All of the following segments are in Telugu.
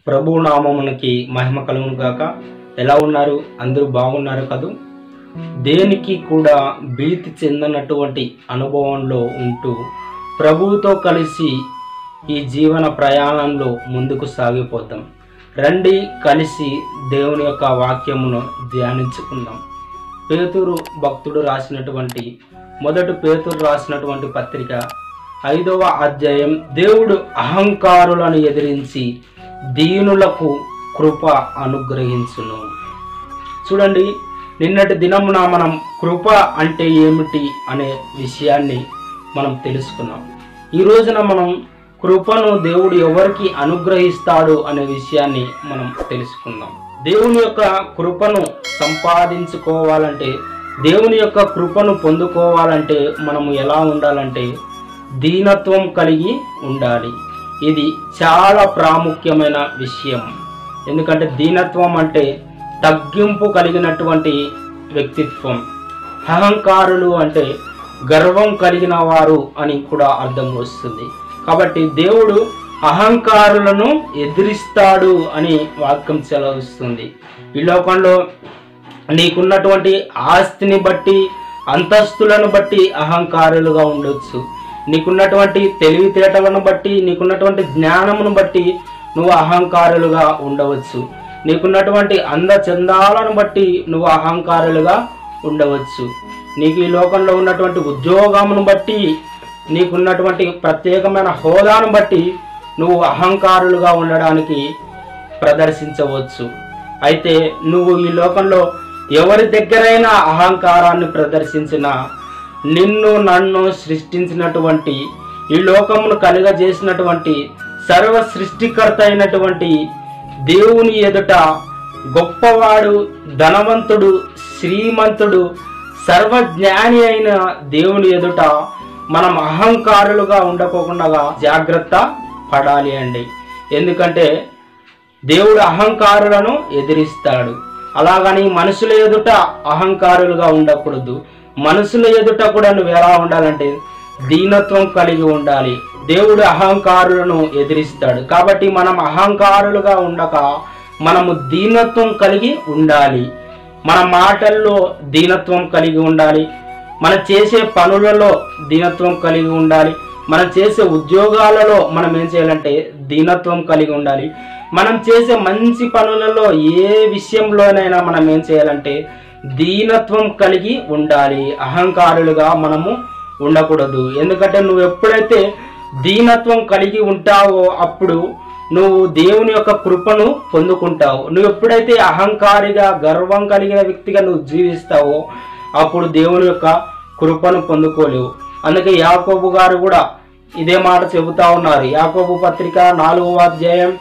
ప్రభు నామమునకి మహిమ కలుగును గాక ఎలా ఉన్నారు అందరూ బాగున్నారు కదూ దేనికి కూడా భీతి చెందనటువంటి అనుభవంలో ఉంటూ ప్రభువుతో కలిసి ఈ జీవన ప్రయాణంలో ముందుకు సాగిపోతాం రండి కలిసి దేవుని యొక్క వాక్యమును ధ్యానించుకుందాం పేతురు భక్తుడు రాసినటువంటి మొదటి పేతురు రాసినటువంటి పత్రిక ఐదవ అధ్యాయం దేవుడు అహంకారులను ఎదిరించి దీనులకు కృప అనుగ్రహించును చూడండి నిన్నటి దినమున మనం కృప అంటే ఏమిటి అనే విషయాన్ని మనం తెలుసుకున్నాం ఈ రోజున మనం కృపను దేవుడు ఎవరికి అనుగ్రహిస్తాడు అనే విషయాన్ని మనం తెలుసుకుందాం దేవుని యొక్క కృపను సంపాదించుకోవాలంటే దేవుని యొక్క కృపను పొందుకోవాలంటే మనము ఎలా ఉండాలంటే దీనత్వం కలిగి ఉండాలి ఇది చాలా ప్రాముఖ్యమైన విషయం ఎందుకంటే దీనత్వం అంటే తగ్గింపు కలిగినటువంటి వ్యక్తిత్వం అహంకారులు అంటే గర్వం కలిగిన వారు అని కూడా అర్థం వస్తుంది కాబట్టి దేవుడు అహంకారులను ఎదిరిస్తాడు అని వాక్యం సెలవిస్తుంది ఈ లోకంలో నీకున్నటువంటి ఆస్తిని బట్టి అంతస్తులను బట్టి అహంకారులుగా ఉండొచ్చు నీకున్నటువంటి తెలివితేటలను బట్టి నీకున్నటువంటి జ్ఞానమును బట్టి నువ్వు అహంకారులుగా ఉండవచ్చు నీకున్నటువంటి అందచందాలను బట్టి నువ్వు అహంకారులుగా ఉండవచ్చు నీకు ఈ లోకంలో ఉన్నటువంటి ఉద్యోగమును బట్టి నీకున్నటువంటి ప్రత్యేకమైన హోదాను బట్టి నువ్వు అహంకారులుగా ఉండడానికి ప్రదర్శించవచ్చు అయితే నువ్వు ఈ లోకంలో ఎవరి దగ్గరైనా అహంకారాన్ని ప్రదర్శించినా నిన్ను నన్ను సృష్టించినటువంటి ఈ లోకమును కలుగజేసినటువంటి సర్వ సృష్టికర్త అయినటువంటి దేవుని ఎదుట గొప్పవాడు ధనవంతుడు శ్రీమంతుడు సర్వజ్ఞాని అయిన దేవుని ఎదుట మనం అహంకారులుగా ఉండకోకుండా జాగ్రత్త పడాలి అండి ఎందుకంటే దేవుడు అహంకారులను ఎదిరిస్తాడు అలాగని మనుషుల ఎదుట అహంకారులుగా ఉండకూడదు మనుషుల ఎదుట కూడా నువ్వు ఎలా ఉండాలంటే దీనత్వం కలిగి ఉండాలి దేవుడు అహంకారులను ఎదిరిస్తాడు కాబట్టి మనం అహంకారులుగా ఉండక మనము దీనత్వం కలిగి ఉండాలి మన మాటల్లో దీనత్వం కలిగి ఉండాలి మనం చేసే పనులలో దీనత్వం కలిగి ఉండాలి మనం చేసే ఉద్యోగాలలో మనం ఏం చేయాలంటే దీనత్వం కలిగి ఉండాలి మనం చేసే మంచి పనులలో ఏ విషయంలోనైనా మనం ఏం చేయాలంటే దీనత్వం కలిగి ఉండాలి అహంకారులుగా మనము ఉండకూడదు ఎందుకంటే నువ్వు ఎప్పుడైతే దీనత్వం కలిగి ఉంటావో అప్పుడు నువ్వు దేవుని యొక్క కృపను పొందుకుంటావు నువ్వు ఎప్పుడైతే అహంకారిగా గర్వం కలిగిన వ్యక్తిగా నువ్వు జీవిస్తావో అప్పుడు దేవుని యొక్క కృపను పొందుకోలేవు అందుకే యాకోబు గారు కూడా ఇదే మాట చెబుతా ఉన్నారు యాకోబు పత్రిక నాలుగవ అధ్యాయం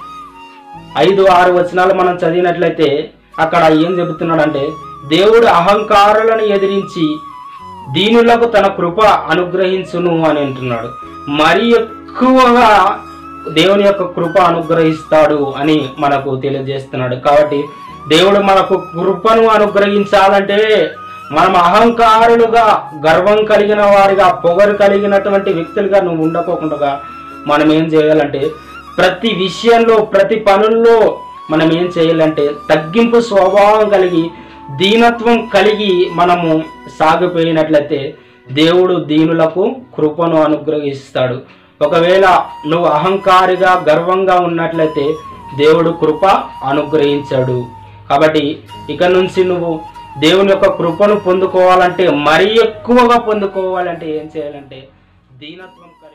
ఐదు ఆరు వచనాలు మనం చదివినట్లయితే అక్కడ ఏం చెబుతున్నాడంటే దేవుడు అహంకారులను ఎదిరించి దీనులకు తన కృప అనుగ్రహించును అని అంటున్నాడు మరి ఎక్కువగా దేవుని యొక్క కృప అనుగ్రహిస్తాడు అని మనకు తెలియజేస్తున్నాడు కాబట్టి దేవుడు మనకు కృపను అనుగ్రహించాలంటే మనం అహంకారులుగా గర్వం కలిగిన వారిగా పొగరు కలిగినటువంటి వ్యక్తులుగా నువ్వు ఉండకోకుండా మనం ఏం చేయాలంటే ప్రతి విషయంలో ప్రతి పనుల్లో మనం ఏం చేయాలంటే తగ్గింపు స్వభావం కలిగి దీనత్వం కలిగి మనము సాగిపోయినట్లయితే దేవుడు దీనులకు కృపను అనుగ్రహిస్తాడు ఒకవేళ నువ్వు అహంకారిగా గర్వంగా ఉన్నట్లయితే దేవుడు కృప అనుగ్రహించాడు కాబట్టి ఇక నుంచి నువ్వు దేవుని యొక్క కృపను పొందుకోవాలంటే మరీ ఎక్కువగా పొందుకోవాలంటే ఏం చేయాలంటే దీనత్వం కలిగి